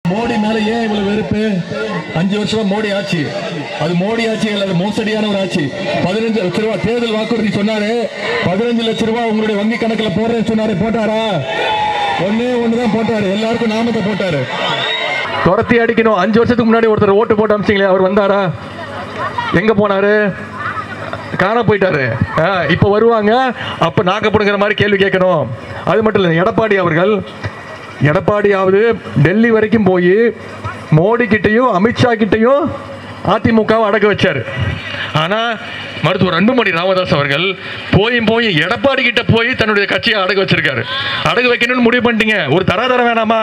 மோடி மேல ஏன் இவ்வளவு வெறுப்பு அஞ்சு வருஷமா மோடி ஆட்சி அது மோடி ஆட்சி இல்ல அது மோசடியான ஒரு ஆட்சி பதினஞ்சு லட்ச ரூபாய் தேர்தல் வாக்குறுதி சொன்னாரு பதினஞ்சு லட்ச ரூபாய் உங்களுடைய வங்கி கணக்குல போடுறேன்னு சொன்னாரு போட்டாரா ஒன்னே ஒண்ணுதான் போட்டாரு எல்லாருக்கும் நாமத்தை போட்டாரு துரத்தி அடிக்கணும் அஞ்சு வருஷத்துக்கு முன்னாடி ஒருத்தர் ஓட்டு போட்டு அமிச்சிங்களே அவர் வந்தாரா எங்க போனாரு காண போயிட்டாரு ஆ, இப்ப வருவாங்க அப்ப நாக்கப்படுங்கிற மாதிரி கேள்வி கேட்கணும் அது மட்டும் இல்லை எடப்பாடி அவர்கள் எடப்பாடியாவது டெல்லி வரைக்கும் போய் மோடி கிட்டயும் அமித்ஷா கிட்டயும் அதிமுகவை அடக்க வச்சாரு ஆனா மருத்துவர் அன்புமணி ராமதாஸ் அவர்கள் போய் போய் எடப்பாடி கிட்ட போய் தன்னுடைய கட்சியை அடக்க வச்சிருக்காரு அடக்க வைக்கணும்னு முடிவு பண்ணிட்டீங்க ஒரு தராதரம் வேணாமா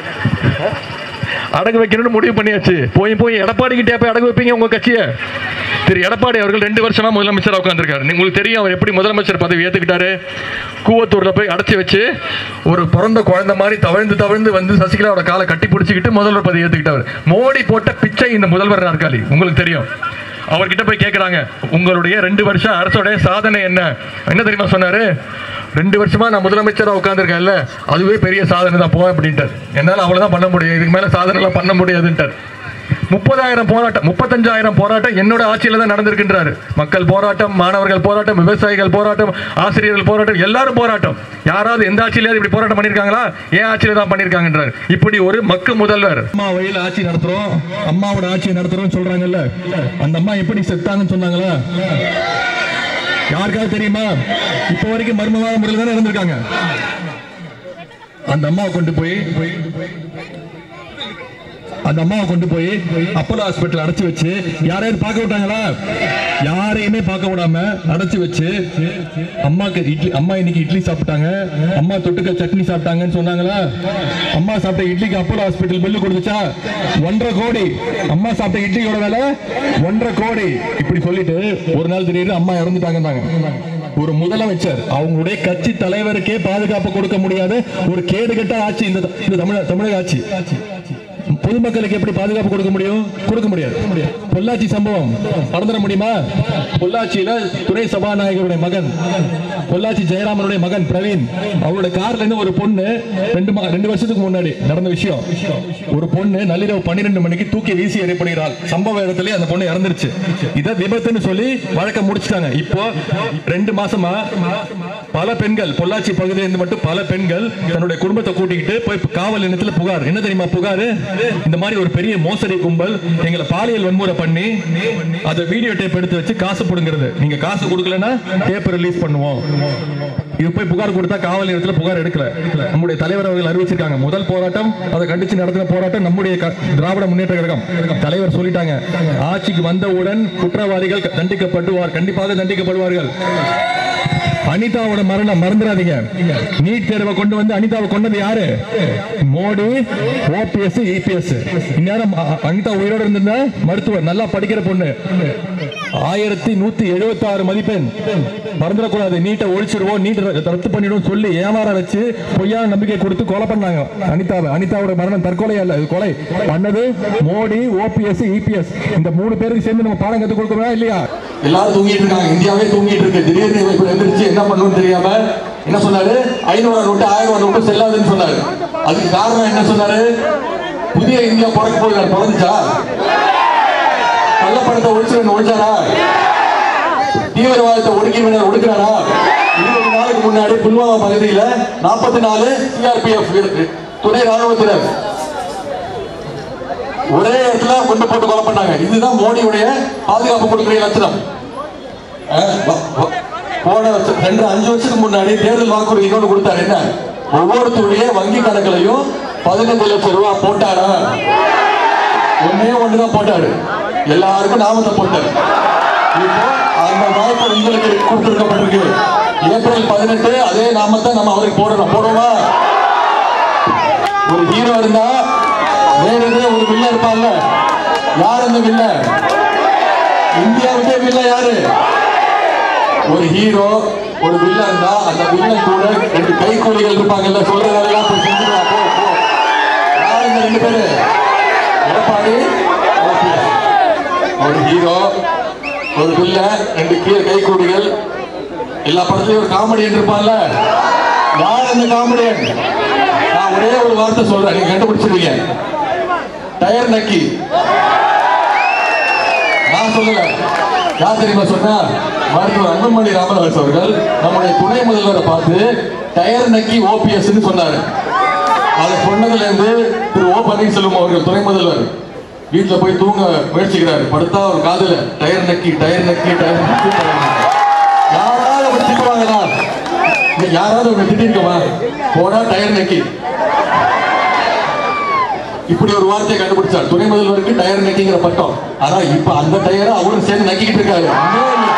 அடகு வைக்கணும்னு முடிவு பண்ணியாச்சு போய் போய் எடப்பாடி கிட்டே போய் அடகு வைப்பீங்க உங்க கட்சியை திரு எடப்பாடி அவர்கள் ரெண்டு வருஷமா முதலமைச்சர் உட்காந்துருக்காரு உங்களுக்கு தெரியும் அவர் எப்படி முதலமைச்சர் பதவி ஏத்துக்கிட்டாரு கூவத்தூர்ல போய் அடைச்சி வச்சு ஒரு பிறந்த குழந்தை மாதிரி தவழ்ந்து தவழ்ந்து வந்து சசிகலாவோட காலை கட்டி பிடிச்சிக்கிட்டு முதல்வர் பதவி ஏத்துக்கிட்டார் மோடி போட்ட பிச்சை இந்த முதல்வர் நாற்காலி உங்களுக்கு தெரியும் அவர்கிட்ட போய் கேட்குறாங்க உங்களுடைய ரெண்டு வருஷம் அரசோடைய சாதனை என்ன என்ன தெரியுமா சொன்னாரு ரெண்டு வருஷமா நான் முதலமைச்சராக உட்காந்துருக்கேன்ல அதுவே பெரிய சாதனை தான் போவேன் அப்படின்ட்டார் என்னால் அவ்வளோதான் பண்ண முடியும் இதுக்கு மேலே சாதனைலாம் பண்ண முடியாதுன்ட்டார் முப்பதாயிரம் போராட்டம் முப்பத்தஞ்சாயிரம் போராட்டம் என்னோட ஆட்சியில தான் நடந்திருக்கின்றாரு மக்கள் போராட்டம் மாணவர்கள் போராட்டம் விவசாயிகள் போராட்டம் ஆசிரியர்கள் போராட்டம் எல்லாரும் போராட்டம் யாராவது எந்த ஆட்சியிலாவது இப்படி போராட்டம் பண்ணியிருக்காங்களா ஏன் ஆட்சியில தான் பண்ணியிருக்காங்கன்றார் இப்படி ஒரு மக்கு முதல்வர் அம்மா வழியில் ஆட்சி நடத்துறோம் அம்மாவோட ஆட்சி நடத்துறோம் சொல்றாங்கல்ல அந்த அம்மா எப்படி செத்தாங்கன்னு சொன்னாங்களா யாருக்காவது தெரியுமா இப்போ வரைக்கும் மர்மமான முறையில் தானே இருந்திருக்காங்க அந்த அம்மாவை கொண்டு போய் அந்த அம்மாவை கொண்டு போய் அப்போலோ ஹாஸ்பிட்டல் அடைச்சு வச்சு யாரையாவது பார்க்க விட்டாங்களா யாரையுமே பார்க்க விடாம அடைச்சு வச்சு அம்மாக்கு இட்லி அம்மா இன்னைக்கு இட்லி சாப்பிட்டாங்க அம்மா தொட்டுக்க சட்னி சாப்பிட்டாங்கன்னு சொன்னாங்களா அம்மா சாப்பிட்ட இட்லிக்கு அப்போலோ ஹாஸ்பிட்டல் பில்லு கொடுத்துச்சா ஒன்றரை கோடி அம்மா சாப்பிட்ட இட்லியோட விலை ஒன்றரை கோடி இப்படி சொல்லிட்டு ஒரு நாள் திடீர்னு அம்மா இறந்துட்டாங்கன்னாங்க ஒரு முதலமைச்சர் அவங்களுடைய கட்சி தலைவருக்கே பாதுகாப்பு கொடுக்க முடியாத ஒரு கேடுகட்ட ஆட்சி இந்த இந்த தமிழக தமிழக ஆட்சி பொதுமக்களுக்கு எப்படி பாதுகாப்பு கொடுக்க முடியும் கொடுக்க முடியாது பொள்ளாச்சி சம்பவம் மறந்துட முடியுமா பொள்ளாச்சியில துணை சபாநாயகருடைய மகன் பொள்ளாச்சி ஜெயராமனுடைய மகன் பிரவீன் அவருடைய கார்ல இருந்து ஒரு பொண்ணு ரெண்டு மா- ரெண்டு வருஷத்துக்கு முன்னாடி நடந்த விஷயம் ஒரு பொண்ணு நள்ளிரவு பன்னிரெண்டு மணிக்கு தூக்கி வீசி எறியப்படுகிறாள் சம்பவ இடத்துல அந்த பொண்ணு இறந்துருச்சு இதை விபத்துன்னு சொல்லி வழக்க முடிச்சிட்டாங்க இப்போ ரெண்டு மாசமா பல பெண்கள் பொள்ளாச்சி பகுதியிலிருந்து மட்டும் பல பெண்கள் தன்னுடைய குடும்பத்தை கூட்டிக்கிட்டு போய் காவல் நிலையத்துல புகார் என்ன தெரியுமா புகார் இந்த மாதிரி ஒரு பெரிய மோசடி கும்பல் எங்களை பாலியல் வன்முறை பண்ணி அதை வீடியோ டேப் எடுத்து வச்சு காசு புடுங்கிறது நீங்க காசு கொடுக்கலன்னா டேப் ரிலீஸ் பண்ணுவோம் இது போய் புகார் கொடுத்தா காவல் நிலையத்துல புகார் எடுக்கல நம்முடைய தலைவர் அவர்கள் அறிவிச்சிருக்காங்க முதல் போராட்டம் அதை கண்டிச்சு நடத்தின போராட்டம் நம்முடைய க- திராவிட முன்னேற்ற கழகம் தலைவர் சொல்லிட்டாங்க ஆட்சிக்கு வந்தவுடன் குற்றவாளிகள் தண்டிக்கப்படுவார் கண்டிப்பாக தண்டிக்கப்படுவார்கள் அனிதாவோட மரணம் மறந்துடாதீங்க நீட் தேர்வை கொண்டு வந்து அனிதாவை கொண்டது யாரு மோடி ஓபிஎஸ் இபிஎஸ் இந்நேரம் அ- அனிதா உயிரோட இருந்திருந்தா மருத்துவர் நல்லா படிக்கிற பொண்ணு ஆயிரத்தி நூத்தி எழுபத்தி ஆறு மதிப்பெண் மறந்துடக்கூடாது நீட்டை ஒழிச்சிருவோம் நீட் ரத்து பண்ணிடும் சொல்லி ஏமாற வச்சு பொய்யான நம்பிக்கை கொடுத்து கொலை பண்ணாங்க அனிதாவை அனிதாவோட மரணம் தற்கொலை அல்ல இது கொலை பண்ணது மோடி ஓபிஎஸ் இபிஎஸ் இந்த மூணு பேருக்கு சேர்ந்து நம்ம பாடம் கற்றுக் கொடுக்கணும் இல்லையா எல்லாரும் தூங்கிட்டு இருக்காங்க இந்தியாவே தூங்கிட்டு இருக்கு திடீர்னு இவர் இப்ப எந்திரிச்சு என்ன பண்ணணும்னு தெரியாம என்ன சொன்னாரு ஐநூறு நோட்டு ஆயிரம் ரூபாய் நோட்டு செல்லாதுன்னு சொன்னாரு அதுக்கு காரணம் என்ன சொன்னாரு புதிய இந்தியா பிறக்க போகிறார் பிறந்துச்சா கள்ளப்பணத்தை ஒழிச்சு ஒழிச்சாரா தீவிரவாதத்தை ஒடுக்கிவினர் ஒடுக்கிறாரா இருபது நாளுக்கு முன்னாடி புல்வாமா பகுதியில நாற்பத்தி நாலு சிஆர்பிஎஃப் துணை ராணுவத்தினர் ஒரே இடத்துல கொண்டு போட்டு கொலை பண்ணாங்க இதுதான் மோடியுடைய பாதுகாப்பு கொடுக்கிற லட்சணம் அஹ் வ- வ- போன வருஷம் ரெண்டு அஞ்சு வருஷத்துக்கு முன்னாடி தேர்தல் வாக்குறுதி இன்னொன்று கொடுத்தாரு என்ன ஒவ்வொருத்தருடைய வங்கி கணக்குலையும் பதினஞ்சு லட்சம் ரூபாய் போட்டாரா ஒன்னே ஒண்ணுதான் போட்டாரு எல்லாருக்கும் நாமத்தை போட்டாரு இப்போ அந்த வாய்ப்பு உங்களுக்கு கொடுத்துருக்கப்பட்டிருக்கு ஏப்ரல் பதினெட்டு அதே நாமத்தை நம்ம அவருக்கு போடணும் போடுவோமா ஒரு ஹீரோ இருந்தா வேற எதுல ஒரு வில்ல இருப்பான்ல யார் அந்த வில்ல இந்தியாவுக்கே வில்ல யாரு ஒரு ஹீரோ ஒரு வில்ல இருந்தா அந்த வில்லன் கூட ரெண்டு கைக்கூலிகள் இருப்பாங்கல்ல சொல்றதெல்லாம் போய் செஞ்சுடா, போ போ யார் இந்த ரெண்டு பேரு எடப்பாடி OPS. ஒரு ஹீரோ ஒரு வில்ல ரெண்டு கீழே கைக்கூலிகள் எல்லா படத்துலயும் ஒரு காமெடியன் இருப்பான்ல யார் அந்த காமெடியன் நான் ஒரே ஒரு வார்த்தை சொல்றேன் நீங்க கண்டுபிடிச்சிருவீங்க டயர் நக்கி நான் சொல்லல யார் தெரியுமா சொன்னா மருத்துவர் அன்புமணி ராமதாஸ் அவர்கள் நம்முடைய துணை முதல்வரை பார்த்து டயர் நக்கி ஓபிஎஸ் சொன்னாரு அதை சொன்னதுல இருந்து திரு ஓ பன்னீர்செல்வம் அவர்கள் துணை முதல்வர் வீட்டுல போய் தூங்க முயற்சிக்கிறாரு படுத்தா ஒரு காதுல டயர் நக்கி டயர் நக்கி டயர் நக்கி டயர் நக்கி. யாராவது அப்படி திட்டுவாங்களா இல்ல யாராவது ஒண்ணு திட்டிருக்கமா போடா டயர் நக்கி இப்படி ஒரு வார்த்தையை கண்டுபிடிச்சார் துணை முதல்வருக்கு டயர் நக்கிங்கிற பட்டம் ஆனா இப்ப அந்த டயரை அவரும் சேர்ந்து நக்கிக்கிட்டு இருக்காரு உண்மையே இல்ல.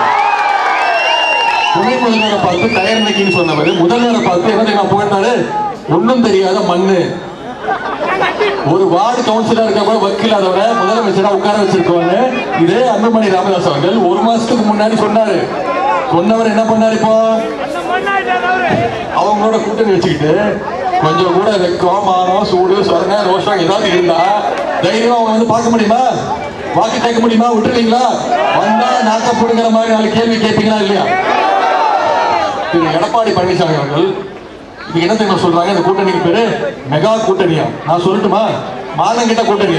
துணை முதல்வரை பார்த்து டயர் நக்கின்னு சொன்னவர் முதல்வரை பார்த்து என்ன தெரியுமா புகழ்ந்தாரு ஒண்ணும் தெரியாத மண்ணு ஒரு வார்டு கவுன்சிலர் இருக்க கூட வக்கீலாதவரை முதலமைச்சரா உட்கார வச்சிருக்கோன்னு இதே அன்புமணி ராமதாஸ் அவர்கள் ஒரு மாசத்துக்கு முன்னாடி சொன்னாரு சொன்னவர் என்ன பண்ணாரு இப்போ அவங்களோட கூட்டணி வச்சுக்கிட்டு கொஞ்சம் கூட வெக்கம் மானம் சூடு சொரண ரோஷம் ஏதாவது இருந்தா தைரியம் அவங்க வந்து பார்க்க முடியுமா வாக்கு கேட்க முடியுமா விட்டுருவீங்களா வந்தா நாக்க போடுங்கிற மாதிரி நாலு கேள்வி கேட்பீங்களா இல்லையா திரு எடப்பாடி பழனிசாமி அவர்கள் இது என்ன தெரியுமா சொல்றாங்க இந்த கூட்டணிக்கு பேரு மெகா கூட்டணியா நான் சொல்லட்டுமா மானங்கிட்ட கூட்டணி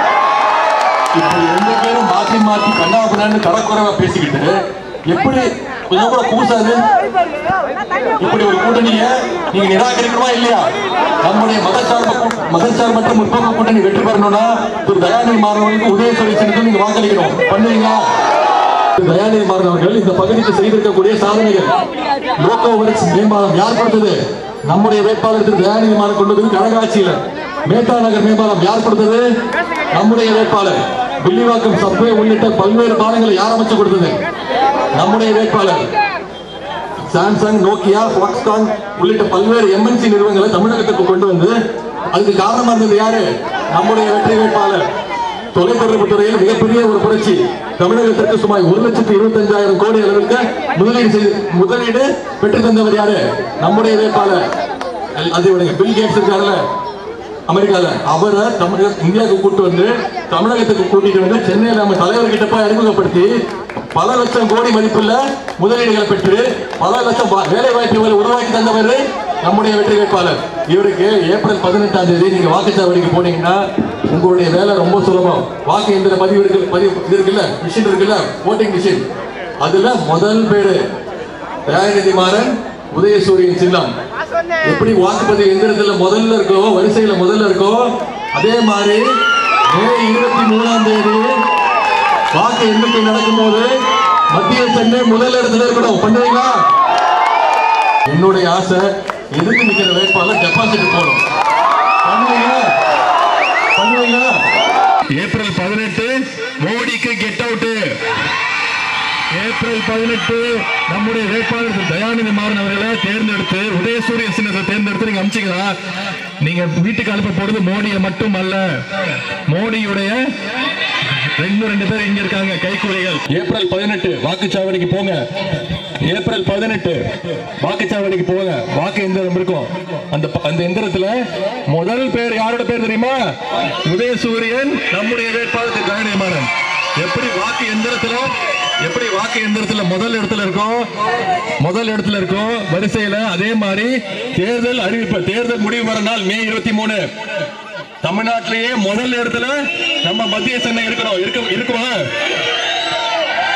இப்படி ரெண்டு பேரும் மாத்தி மாத்தி கண்ணா பின்னான்னு தரக்குறைவா பேசிக்கிட்டு எப்படி கொஞ்சம் கூட கூசாது இப்படி ஒரு கூட்டணியை நீங்க நிராகரிக்கணுமா இல்லையா நம்முடைய மதச்சார்பு கூ- மதச்சார்பற்ற முற்போக்கு கூட்டணி வெற்றி பெறணும்னா திரு தயாநிதி மாறவர்களுக்கு உதயசூரி சின்னத்தில் நீங்க வாக்களிக்கணும் பண்ணுவீங்களா திரு தயாநிதி மாறன் அவர்கள் இந்த பகுதிக்கு செய்திருக்கக்கூடிய சாதனைகள் லோக்கோ ஒர்க்ஸ் மேம்பாலம் யார் கொடுத்தது நம்முடைய வேட்பாளர் திரு தயாநிதி மாறன் கொண்டு வந்தது கனகாட்சியில மேட்டா நகர் மேம்பாலம் யார் கொடுத்தது நம்முடைய வேட்பாளர் வில்லிவாக்கம் சப்வே உள்ளிட்ட பல்வேறு பாலங்களை யார் அமைச்சு கொடுத்தது நம்முடைய வேட்பாளர் சாம்சங் நோக்கியா பாக்ஸ்கான் உள்ளிட்ட பல்வேறு எம்என்சி நிறுவனங்களை தமிழகத்துக்கு கொண்டு வந்து அதுக்கு காரணமா இருந்தது யாரு நம்முடைய வெற்றி வேட்பாளர் தொலைத்தொடர்பு துறையில் மிகப்பெரிய ஒரு புரட்சி தமிழகத்திற்கு சுமார் ஒரு லட்சத்தி இருபத்தஞ்சாயிரம் கோடி அளவிற்கு முதலீடு செய்து முதலீடு பெற்று தந்தவர் யாரு நம்முடைய வேட்பாளர் அது விடுங்க பில் கேட்ஸ் இருக்காருல்ல அமெரிக்கால அவரை தமிழக இந்தியாவுக்கு கூட்டு வந்து தமிழகத்துக்கு கூட்டிட்டு வந்து சென்னையில நம்ம தலைவர்கிட்ட போய் அறிமுகப்படுத்தி பல லட்சம் கோடி மதிப்புள்ள முதலீடுகளை பெற்று பல லட்சம் வா- வேலை வாய்ப்புகளை உருவாக்கி தந்தவர் நம்முடைய வெற்றி வேட்பாளர் இவருக்கு ஏப்ரல் பதினெட்டாம் தேதி நீங்க வாக்குச்சாவடிக்கு போனீங்கன்னா உங்களுடைய வேலை ரொம்ப சுலபம் வாக்கு எந்திர பதிவு இருக்கு பதிவு இது இருக்குல்ல மிஷின் இருக்குல்ல ஓட்டிங் மிஷின் அதுல முதல் பேரு தயாநிதி மாறன் உதயசூரியன் சின்னம் எப்படி வாக்குப்பதிவு எந்திரத்துல முதல்ல இருக்கோ வரிசையில முதல்ல இருக்கோ அதே மாதிரி மே இருபத்தி மூணாம் தேதி வாக்கு எண்ணிக்கை நடக்கும்போது மத்திய சென்னை முதல் இடத்துல இருக்கணும் பண்ணுவீங்களா என்னுடைய ஆசை எதிர்த்து நிக்கிற வேட்பாளர் டெபாசிட் போடும் பண்ணுவீங்களா பண்ணுவீங்களா ஏப்ரல் பதினெட்டு மோடிக்கு கெட் அவுட் ஏப்ரல் பதினெட்டு நம்முடைய வேட்பாளர் திரு தயாநிதி மாறன் அவர்களை தேர்ந்தெடுத்து உதயசூரிய சின்னத்தை தேர்ந்தெடுத்து நீங்க அமிச்சிங்களா நீங்க வீட்டுக்கு அனுப்ப போறது மோடியை மட்டும் அல்ல மோடியுடைய ரெண்டு ரெண்டு பேர் இங்க இருக்காங்க கைக்கூலிகள் ஏப்ரல் பதினெட்டு வாக்குச்சாவடிக்கு போங்க ஏப்ரல் பதினெட்டு வாக்குச்சாவடிக்கு போங்க வாக்கு எந்திரம் இருக்கும் அந்த ப- அந்த எந்திரத்துல முதல் பேர் யாரோட பேர் தெரியுமா உதயசூரியன் நம்முடைய வேட்பாளர் திரு தயாநிதி மாறன் எப்படி வாக்கு எந்திரத்துல எப்படி வாக்கு எந்திரத்துல முதல் இடத்துல இருக்கோம் முதல் இடத்துல இருக்கோம் வரிசையில அதே மாதிரி தேர்தல் அறிவிப்பு தேர்தல் முடிவு வர நாள் மே இருபத்தி மூணு தமிழ்நாட்டிலேயே முதல் இடத்துல நம்ம மத்திய சென்னை இருக்கிறோம் இருக்கு இருக்குமா